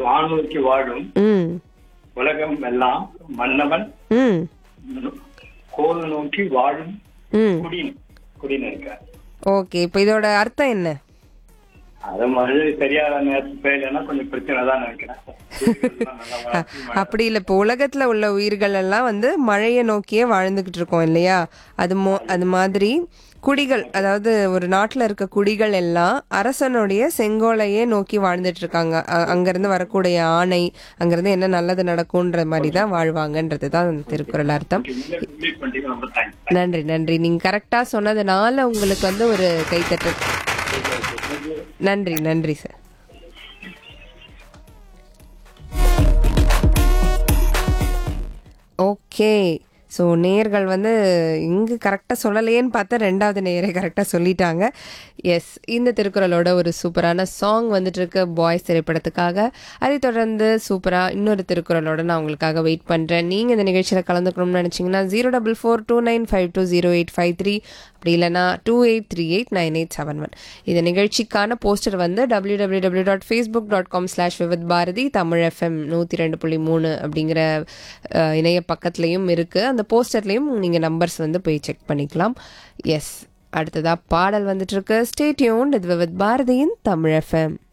வானூர்க்கு வாழும் ம் உலகம் எல்லாம் மன்னவன் ம் கோல் நோக்கி வாழும் ம் குடின் குடின்னு இருக்கார் ஓகே இப்போ இதோட அர்த்தம் என்ன அது மாதிரி சரியான நேரத்துக்கு போயிடலன்னா கொஞ்சம் பிரச்சனை தான் நினைக்கிறேன் நல்லா வளர்ச்சி, அப்படி இல்லை இப்போ உலகத்துல உள்ள உயிர்கள் எல்லாம் வந்து மழையை நோக்கியே வாழ்ந்துகிட்டு இருக்கோம் இல்லையா அது மோ அது மாதிரி குடிகள் அதாவது ஒரு நாட்டுல இருக்க குடிகள் எல்லாம் அரசனுடைய செங்கோலையே நோக்கி வாழ்ந்துட்டு இருக்காங்க அ- அங்கிருந்து வரக்கூடிய ஆணை அங்கிருந்து என்ன நல்லது நடக்கும்ன்ற மாதிரி தான் வாழ்வாங்கன்றது தான் அந்த திருக்குறள் அர்த்தம் நீங்க complete பண்ணிட்டீங்க. ரொம்ப தேங்க்ஸ் நன்றி நன்றி நீங்க கரெக்டா சொன்னதுனால உங்களுக்கு வந்து ஒரு கைத்தட்டல் நன்றி நன்றி சார் ஓகே ஸோ நேர்கள் வந்து இங்கு கரெக்டாக சொல்லலையேன்னு பார்த்தா ரெண்டாவது நேரை கரெக்டாக சொல்லிட்டாங்க எஸ் இந்த திருக்குறளோட ஒரு சூப்பரான சாங் வந்துட்டு இருக்கு பாய்ஸ் திரைப்படத்துக்காக அதை தொடர்ந்து சூப்பராக இன்னொரு திருக்குறளோட நான் உங்களுக்காக வெயிட் பண்ணுறேன் நீங்கள் இந்த நிகழ்ச்சியில் கலந்துக்கணும்னு நினச்சிங்கன்னா zero double four two nine five two zero eight five three அப்படி இல்லைனா two eight three eight nine eight seven one இந்த நிகழ்ச்சிக்கான போஸ்டர் வந்து W W W dot Facebook dot com slash Vividh Bharati Tamil FM நூற்றி ரெண்டு புள்ளி மூணு அப்படிங்கிற அஹ், இணைய பக்கத்துலேயும் இருக்குது அந்த போஸ்டர்லேயும் நீங்கள் நம்பர்ஸ் வந்து போய் செக் பண்ணிக்கலாம் எஸ் அடுத்ததாக பாடல் வந்துட்டு இருக்கு ஸ்டேட்யூன் இது விவித் பாரதியின் தமிழ் எஃப்எம்